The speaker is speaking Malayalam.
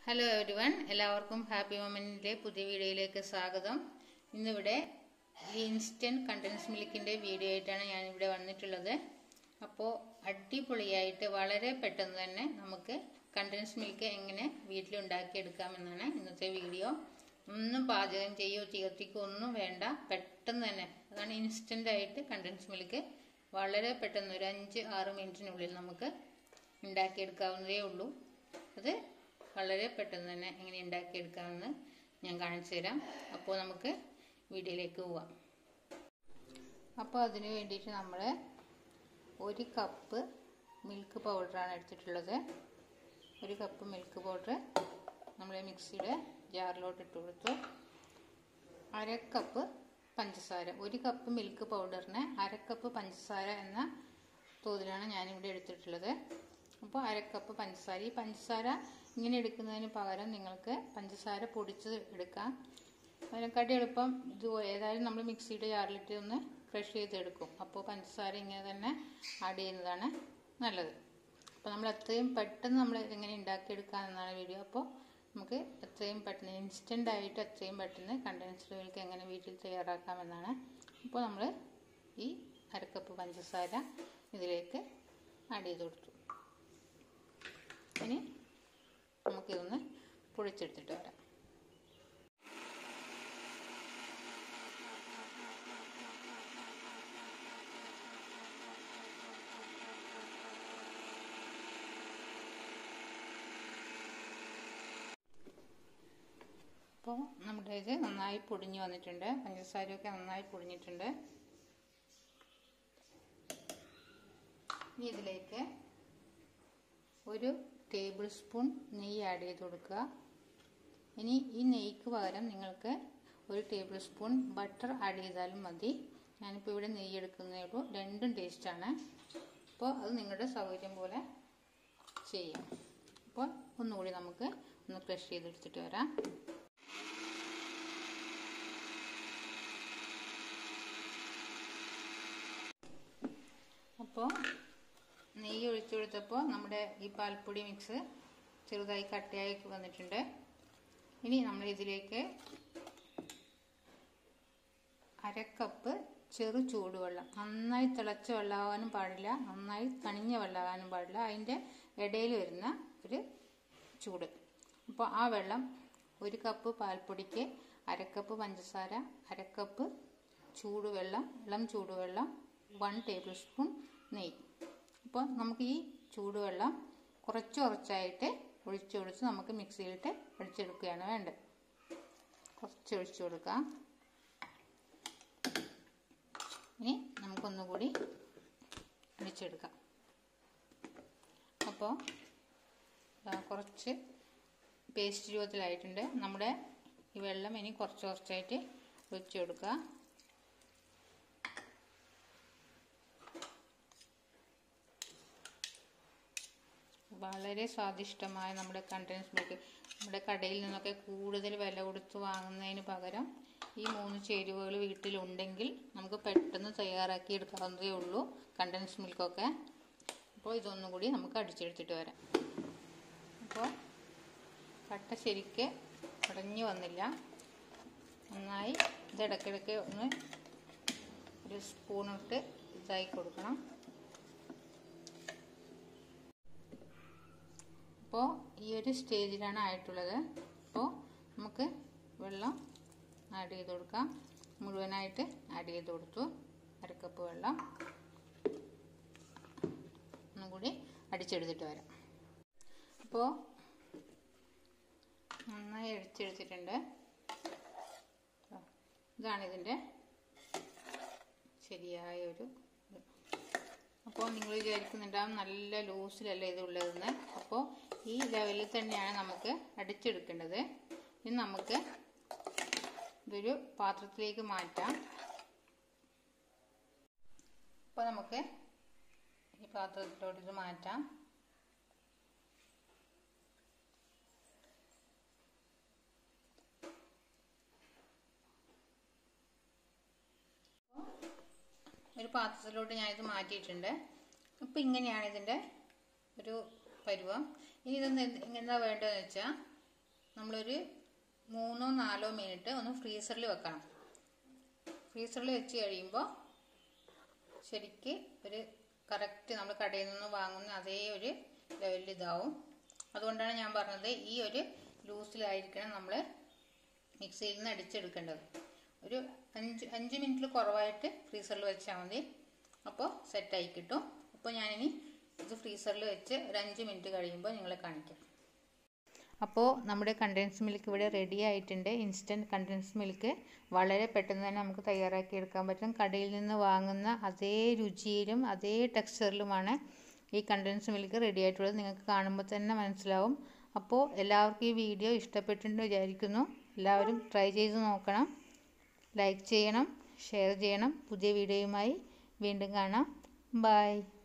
ഹലോ എവരി വൺ എല്ലാവർക്കും ഹാപ്പി മൊമെൻറ്റിൻ്റെ പുതിയ വീഡിയോയിലേക്ക് സ്വാഗതം ഇന്നിവിടെ ഈ ഇൻസ്റ്റൻറ്റ് കണ്ടൻസ് മിൽക്കിൻ്റെ വീഡിയോ ആയിട്ടാണ് ഞാനിവിടെ വന്നിട്ടുള്ളത് അപ്പോൾ അടിപൊളിയായിട്ട് വളരെ പെട്ടെന്ന് തന്നെ നമുക്ക് കണ്ടൻസ് മിൽക്ക് എങ്ങനെ വീട്ടിലുണ്ടാക്കിയെടുക്കാമെന്നാണ് ഇന്നത്തെ വീഡിയോ ഒന്നും പാചകം ചെയ്യോ തീർത്തിക്കോ ഒന്നും വേണ്ട പെട്ടെന്ന് തന്നെ അതാണ് ഇൻസ്റ്റൻ്റ് ആയിട്ട് കണ്ടൻസ് മിൽക്ക് വളരെ പെട്ടെന്ന് ഒരു അഞ്ച് ആറ് മിനിറ്റിനുള്ളിൽ നമുക്ക് ഉണ്ടാക്കിയെടുക്കാവുന്നതേ ഉള്ളൂ അത് വളരെ പെട്ടെന്ന് തന്നെ എങ്ങനെ ഉണ്ടാക്കിയെടുക്കാമെന്ന് ഞാൻ കാണിച്ചു തരാം അപ്പോൾ നമുക്ക് വീഡിയോയിലേക്ക് പോവാം അപ്പോൾ അതിന് വേണ്ടിയിട്ട് നമ്മൾ ഒരു കപ്പ് മിൽക്ക് പൗഡറാണ് എടുത്തിട്ടുള്ളത് ഒരു കപ്പ് മിൽക്ക് പൗഡർ നമ്മൾ മിക്സിയുടെ ജാറിലോട്ട് ഇട്ട് കൊടുത്തു അര കപ്പ് പഞ്ചസാര ഒരു കപ്പ് മിൽക്ക് പൗഡറിന് അര കപ്പ് പഞ്ചസാര എന്ന തോതിലാണ് ഞാനിവിടെ എടുത്തിട്ടുള്ളത് അപ്പോൾ അര കപ്പ് പഞ്ചസാര ഈ പഞ്ചസാര ഇങ്ങനെ എടുക്കുന്നതിന് പകരം നിങ്ങൾക്ക് പഞ്ചസാര പൊടിച്ച് എടുക്കാം അതിനെക്കാട്ടി എളുപ്പം ഇത് ഏതായാലും നമ്മൾ മിക്സിയുടെ ജാറിലിട്ട് ഒന്ന് ക്രഷ് ചെയ്തെടുക്കും അപ്പോൾ പഞ്ചസാര ഇങ്ങനെ തന്നെ ആഡ് ചെയ്യുന്നതാണ് നല്ലത് അപ്പോൾ നമ്മൾ എത്രയും പെട്ടെന്ന് നമ്മൾ എങ്ങനെ ഉണ്ടാക്കിയെടുക്കാമെന്നാണ് വീഡിയോ അപ്പോൾ നമുക്ക് എത്രയും പെട്ടെന്ന് ഇൻസ്റ്റൻ്റ് ആയിട്ട് എത്രയും പെട്ടെന്ന് കണ്ടൻസ്ഡ് മിൽക്ക് എങ്ങനെ വീട്ടിൽ തയ്യാറാക്കാമെന്നാണ് അപ്പോൾ നമ്മൾ ഈ അരക്കപ്പ് പഞ്ചസാര ഇതിലേക്ക് ആഡ് ചെയ്ത് കൊടുത്തു ഇനി നമുക്കിതൊന്ന് പൊടിച്ചെടുത്തിട്ട് വരാം അപ്പോൾ നമ്മുടെ ഇത് നന്നായി പൊടിഞ്ഞു വന്നിട്ടുണ്ട് പഞ്ചസാരയൊക്കെ നന്നായി പൊടിഞ്ഞിട്ടുണ്ട് ഇനി ഇതിലേക്ക് ഒരു ടേബിൾ സ്പൂൺ നെയ്യ് ആഡ് ചെയ്ത് കൊടുക്കുക ഇനി ഈ നെയ്ക്ക് പകരം നിങ്ങൾക്ക് ഒരു ടേബിൾ സ്പൂൺ ബട്ടർ ആഡ് ചെയ്താലും മതി ഞാനിപ്പോൾ ഇവിടെ നെയ്യ് എടുക്കുന്നേ ഉള്ളൂ രണ്ടും ടേസ്റ്റാണ് അപ്പോൾ അത് നിങ്ങളുടെ സൗകര്യം പോലെ ചെയ്യാം അപ്പോൾ ഒന്നുകൂടി നമുക്ക് ഒന്ന് ക്രഷ് ചെയ്തെടുത്തിട്ട് വരാം അപ്പോൾ നെയ്യ് ഒഴിച്ചു കൊടുത്തപ്പോൾ നമ്മുടെ ഈ പാൽപ്പൊടി മിക്സ് ചെറുതായി കട്ടയായി വന്നിട്ടുണ്ട് ഇനി നമ്മൾ ഇതിലേക്ക് അരക്കപ്പ് ചെറു ചൂടുവെള്ളം നന്നായി തിളച്ച വെള്ളമാകാനും പാടില്ല നന്നായി തണിഞ്ഞ വെള്ളമാകാനും പാടില്ല അതിൻ്റെ ഇടയിൽ വരുന്ന ഒരു ചൂട് അപ്പോൾ ആ വെള്ളം ഒരു കപ്പ് പാൽപ്പൊടിക്ക് അരക്കപ്പ് പഞ്ചസാര അരക്കപ്പ് ചൂടുവെള്ളം ഇളം ചൂടുവെള്ളം വൺ ടേബിൾ സ്പൂൺ നെയ്യ് അപ്പോൾ നമുക്ക് ഈ ചൂടുവെള്ളം കുറച്ച് കുറച്ചായിട്ട് ഒഴിച്ചു കൊടുത്ത് നമുക്ക് മിക്സിയിലിട്ട് അടിച്ചെടുക്കുകയാണ് വേണ്ടത് കുറച്ച് ഒഴിച്ചു കൊടുക്കാം ഇനി നമുക്കൊന്നുകൂടി അടിച്ചെടുക്കാം അപ്പോൾ കുറച്ച് പേസ്റ്റ് രൂപത്തിലായിട്ടുണ്ട് നമ്മുടെ ഈ വെള്ളം ഇനി കുറച്ച് കുറച്ചായിട്ട് ഒഴിച്ചു കൊടുക്കുക വളരെ സ്വാദിഷ്ടമായ നമ്മുടെ കണ്ടൻസ് മിൽക്ക് നമ്മുടെ കടയിൽ നിന്നൊക്കെ കൂടുതൽ വില കൊടുത്ത് വാങ്ങുന്നതിന് പകരം ഈ മൂന്ന് ചേരുവകൾ വീട്ടിലുണ്ടെങ്കിൽ നമുക്ക് പെട്ടെന്ന് തയ്യാറാക്കി എടുക്കാവുന്നതേ ഉള്ളൂ കണ്ടൻസ് മിൽക്കൊക്കെ അപ്പോൾ ഇതൊന്നും കൂടി നമുക്ക് അടിച്ചെടുത്തിട്ട് വരാം അപ്പോൾ കട്ട ശരിക്ക് അടഞ്ഞു വന്നില്ല നന്നായി ഇത് ഇടയ്ക്കിടയ്ക്ക് ഒന്ന് ഒരു സ്പൂണിട്ട് ഇതായി കൊടുക്കണം അപ്പോൾ ഈ ഒരു സ്റ്റേജിലാണ് ആയിട്ടുള്ളത് അപ്പോൾ നമുക്ക് വെള്ളം ആഡ് ചെയ്ത് കൊടുക്കാം മുഴുവനായിട്ട് ആഡ് ചെയ്ത് കൊടുത്തു അരക്കപ്പ് വെള്ളം ഒന്നും കൂടി അടിച്ചെടുത്തിട്ട് വരാം അപ്പോൾ നന്നായി അടിച്ചെടുത്തിട്ടുണ്ട് ഇതാണ് ഇതിൻ്റെ ശരിയായ ഒരു അപ്പോൾ നിങ്ങൾ വിചാരിക്കുന്നുണ്ടാവും നല്ല ലൂസിലല്ല ഇത് ഉള്ളതെന്ന് അപ്പോൾ ഈ ലെവലിൽ തന്നെയാണ് നമുക്ക് അടിച്ചെടുക്കേണ്ടത് ഇനി നമുക്ക് ഇതൊരു പാത്രത്തിലേക്ക് മാറ്റാം അപ്പോൾ നമുക്ക് ഈ പാത്രത്തിലോട്ട് ഇത് മാറ്റാം ഒരു പാത്രത്തിലോട്ട് ഞാനിത് മാറ്റിയിട്ടുണ്ട് അപ്പോൾ ഇങ്ങനെയാണ് ഇതിൻ്റെ ഒരു പരുവം ഇനി ഇതൊന്ന് എന്താ വേണ്ടതെന്ന് വെച്ചാൽ നമ്മളൊരു മൂന്നോ നാലോ മിനിറ്റ് ഒന്ന് ഫ്രീസറിൽ വെക്കണം ഫ്രീസറിൽ വെച്ച് കഴിയുമ്പോൾ ശരിക്ക് ഒരു കറക്റ്റ് നമ്മൾ കടയിൽ നിന്ന് വാങ്ങുന്ന അതേ ഒരു ലെവലിൽ ഇതാവും അതുകൊണ്ടാണ് ഞാൻ പറഞ്ഞത് ഈ ഒരു ലൂസിലായിരിക്കണം നമ്മൾ മിക്സിയിൽ നിന്ന് അടിച്ചെടുക്കേണ്ടത് ഒരു അഞ്ച് അഞ്ച് മിനിറ്റിൽ കുറവായിട്ട് ഫ്രീസറിൽ വെച്ചാൽ മതി അപ്പോൾ സെറ്റായി കിട്ടും അപ്പോൾ ഞാനിനി ഇത് ഫ്രീസറിൽ വെച്ച് ഒരു അഞ്ച് മിനിറ്റ് കഴിയുമ്പോൾ നിങ്ങളെ കാണിക്കാം അപ്പോൾ നമ്മുടെ കണ്ടൻസ് മിൽക്ക് ഇവിടെ റെഡി ആയിട്ടുണ്ട് ഇൻസ്റ്റൻറ്റ് കണ്ടൻസ് മിൽക്ക് വളരെ പെട്ടെന്ന് തന്നെ നമുക്ക് തയ്യാറാക്കി എടുക്കാൻ പറ്റും കടയിൽ നിന്ന് വാങ്ങുന്ന അതേ രുചിയിലും അതേ ടെക്സ്ചറിലുമാണ് ഈ കണ്ടൻസ് മിൽക്ക് റെഡി ആയിട്ടുള്ളത് നിങ്ങൾക്ക് കാണുമ്പോൾ തന്നെ മനസ്സിലാവും അപ്പോൾ എല്ലാവർക്കും ഈ വീഡിയോ ഇഷ്ടപ്പെട്ടിട്ടുണ്ട് വിചാരിക്കുന്നു എല്ലാവരും ട്രൈ ചെയ്ത് നോക്കണം ലൈക്ക് ചെയ്യണം ഷെയർ ചെയ്യണം പുതിയ വീഡിയോയുമായി വീണ്ടും കാണാം ബൈ